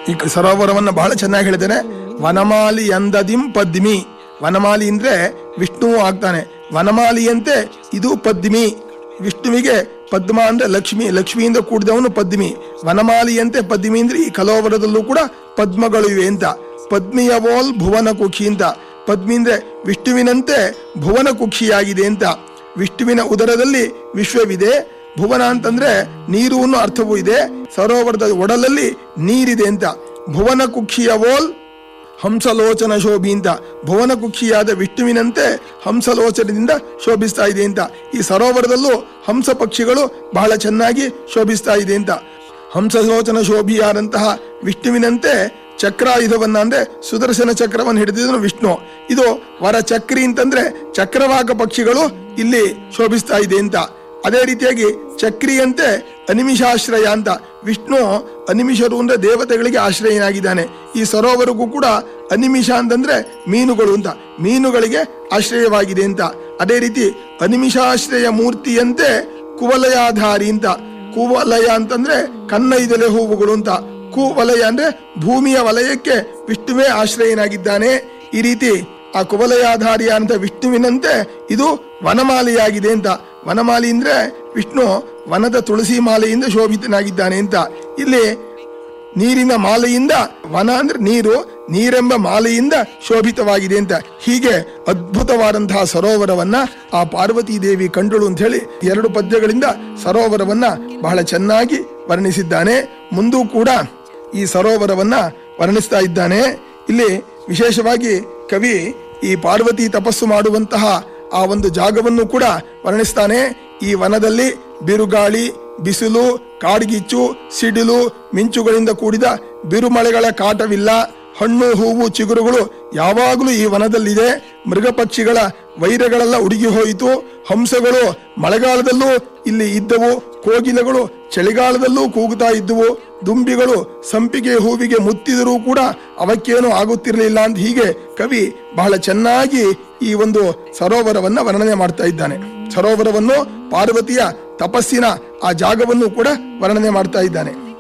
ಈ ಸರೋವರವನ್ನ ಬಹಳ ಚೆನ್ನಾಗಿ ಹೇಳಿದ್ದೇನೆ ವನಮಾಲಿ ಅಂದದಿಂ ಪದ್ಮಿ ವನಮಾಲಿ ಅಂದ್ರೆ ವಿಷ್ಣುವು ಆಗ್ತಾನೆ ವನಮಾಲಿಯಂತೆ ಇದು ಪದ್ಮಿ ವಿಷ್ಣುವಿಗೆ ಪದ್ಮ ಅಂದ್ರೆ ಲಕ್ಷ್ಮಿ ಲಕ್ಷ್ಮಿಯಿಂದ ಕೂಡಿದವನು ಪದ್ಮಿ ವನಮಾಲಿಯಂತೆ ಪದ್ಮಿ ಅಂದ್ರೆ ಈ ಕಲೋವರದಲ್ಲೂ ಕೂಡ ಪದ್ಮಗಳು ಇವೆ ಅಂತ ಪದ್ಮಿಯವೋಲ್ ಭುವನ ಕುಕ್ಷಿ ಅಂತ ಪದ್ಮಿ ಅಂದ್ರೆ ವಿಷ್ಣುವಿನಂತೆ ಭುವನ ಕುಕ್ಷಿಯಾಗಿದೆ ಅಂತ ವಿಷ್ಣುವಿನ ಉದರದಲ್ಲಿ ವಿಶ್ವವಿದೆ ಭುವನ ಅಂತಂದ್ರೆ ನೀರು ಅನ್ನೋ ಅರ್ಥವೂ ಇದೆ ಸರೋವರದ ಒಡಲಲ್ಲಿ ನೀರಿದೆ ಅಂತ ಭುವನ ಕುಕ್ಷಿಯವೋಲ್ ಹಂಸಲೋಚನ ಶೋಭಿ ಅಂತ ಭುವನ ಕುಕ್ಷಿಯಾದ ವಿಷ್ಣುವಿನಂತೆ ಹಂಸಲೋಚನದಿಂದ ಶೋಭಿಸ್ತಾ ಇದೆ ಅಂತ ಈ ಸರೋವರದಲ್ಲೂ ಹಂಸ ಪಕ್ಷಿಗಳು ಬಹಳ ಚೆನ್ನಾಗಿ ಶೋಭಿಸ್ತಾ ಇದೆ ಅಂತ ಹಂಸಲೋಚನ ಶೋಭಿಯಾದಂತಹ ವಿಷ್ಣುವಿನಂತೆ ಚಕ್ರಾಯುಧವನ್ನ ಅಂದ್ರೆ ಸುದರ್ಶನ ಚಕ್ರವನ್ನು ಹಿಡಿದಿದ್ದನು ವಿಷ್ಣು ಇದು ವರ ಚಕ್ರಿ ಅಂತಂದ್ರೆ ಚಕ್ರವಾಕ ಪಕ್ಷಿಗಳು ಇಲ್ಲಿ ಶೋಭಿಸ್ತಾ ಇದೆ ಅಂತ ಅದೇ ರೀತಿಯಾಗಿ ಚಕ್ರಿಯಂತೆ ಅನಿಮಿಷಾಶ್ರಯ ಅಂತ ವಿಷ್ಣು ಅನಿಮಿಷರು ಅಂದ್ರೆ ದೇವತೆಗಳಿಗೆ ಆಶ್ರಯನಾಗಿದ್ದಾನೆ ಈ ಸರೋವರಕ್ಕೂ ಕೂಡ ಅನಿಮಿಷ ಅಂತಂದ್ರೆ ಮೀನುಗಳು ಅಂತ ಮೀನುಗಳಿಗೆ ಆಶ್ರಯವಾಗಿದೆ ಅಂತ ಅದೇ ರೀತಿ ಅನಿಮಿಷಾಶ್ರಯ ಮೂರ್ತಿಯಂತೆ ಕುವಲಯಾಧಾರಿ ಅಂತ ಕುವಲಯ ಅಂತಂದ್ರೆ ಕನ್ನೈದಲೆ ಹೂವುಗಳು ಅಂತ ಕುವಲಯ ಅಂದ್ರೆ ಭೂಮಿಯ ವಲಯಕ್ಕೆ ವಿಷ್ಣುವೇ ಆಶ್ರಯನಾಗಿದ್ದಾನೆ ಈ ರೀತಿ ಆ ಕುವಲಯಾಧಾರಿಯಾದಂತ ವಿಷ್ಣುವಿನಂತೆ ಇದು ವನಮಾಲೆಯಾಗಿದೆ ಅಂತ ವನಮಾಲಿ ಅಂದ್ರೆ ವಿಷ್ಣು ವನದ ತುಳಸಿ ಮಾಲೆಯಿಂದ ಶೋಭಿತನಾಗಿದ್ದಾನೆ ಅಂತ ಇಲ್ಲಿ ನೀರಿನ ಮಾಲೆಯಿಂದ ವನ ಅಂದ್ರೆ ನೀರು ನೀರೆಂಬ ಮಾಲೆಯಿಂದ ಶೋಭಿತವಾಗಿದೆ ಅಂತ ಹೀಗೆ ಅದ್ಭುತವಾದಂತಹ ಸರೋವರವನ್ನ ಆ ಪಾರ್ವತಿ ದೇವಿ ಕಂಡಳು ಅಂತ ಹೇಳಿ ಎರಡು ಪದ್ಯಗಳಿಂದ ಸರೋವರವನ್ನ ಬಹಳ ಚೆನ್ನಾಗಿ ವರ್ಣಿಸಿದ್ದಾನೆ ಮುಂದೂ ಕೂಡ ಈ ಸರೋವರವನ್ನ ವರ್ಣಿಸ್ತಾ ಇದ್ದಾನೆ ಇಲ್ಲಿ ವಿಶೇಷವಾಗಿ ಕವಿ ಈ ಪಾರ್ವತಿ ತಪಸ್ಸು ಮಾಡುವಂತಹ ಆ ಒಂದು ಜಾಗವನ್ನು ಕೂಡ ವರ್ಣಿಸ್ತಾನೆ ಈ ವನದಲ್ಲಿ ಬಿರುಗಾಳಿ ಬಿಸಿಲು ಕಾಡ್ಗಿಚ್ಚು ಸಿಡಿಲು ಮಿಂಚುಗಳಿಂದ ಕೂಡಿದ ಬಿರುಮಳೆಗಳ ಕಾಟವಿಲ್ಲ ಹಣ್ಣು ಹೂವು ಚಿಗುರುಗಳು ಯಾವಾಗಲೂ ಈ ವನದಲ್ಲಿದೆ ಮೃಗ ಪಕ್ಷಿಗಳ ವೈರಗಳೆಲ್ಲ ಉಡುಗಿ ಹೋಯಿತು ಹಂಸಗಳು ಮಳೆಗಾಲದಲ್ಲೂ ಇಲ್ಲಿ ಇದ್ದವು ಕೋಗಿಲೆಗಳು ಚಳಿಗಾಲದಲ್ಲೂ ಕೂಗುತ್ತಾ ಇದ್ದುವು ದುಂಬಿಗಳು ಸಂಪಿಗೆ ಹೂವಿಗೆ ಮುತ್ತಿದರೂ ಕೂಡ ಅವಕ್ಕೇನು ಆಗುತ್ತಿರಲಿಲ್ಲ ಅಂತ ಹೀಗೆ ಕವಿ ಬಹಳ ಚೆನ್ನಾಗಿ ಈ ಒಂದು ಸರೋವರವನ್ನ ವರ್ಣನೆ ಮಾಡ್ತಾ ಇದ್ದಾನೆ ಸರೋವರವನ್ನು ಪಾರ್ವತಿಯ ತಪಸ್ಸಿನ ಆ ಜಾಗವನ್ನು ಕೂಡ ವರ್ಣನೆ ಮಾಡ್ತಾ ಇದ್ದಾನೆ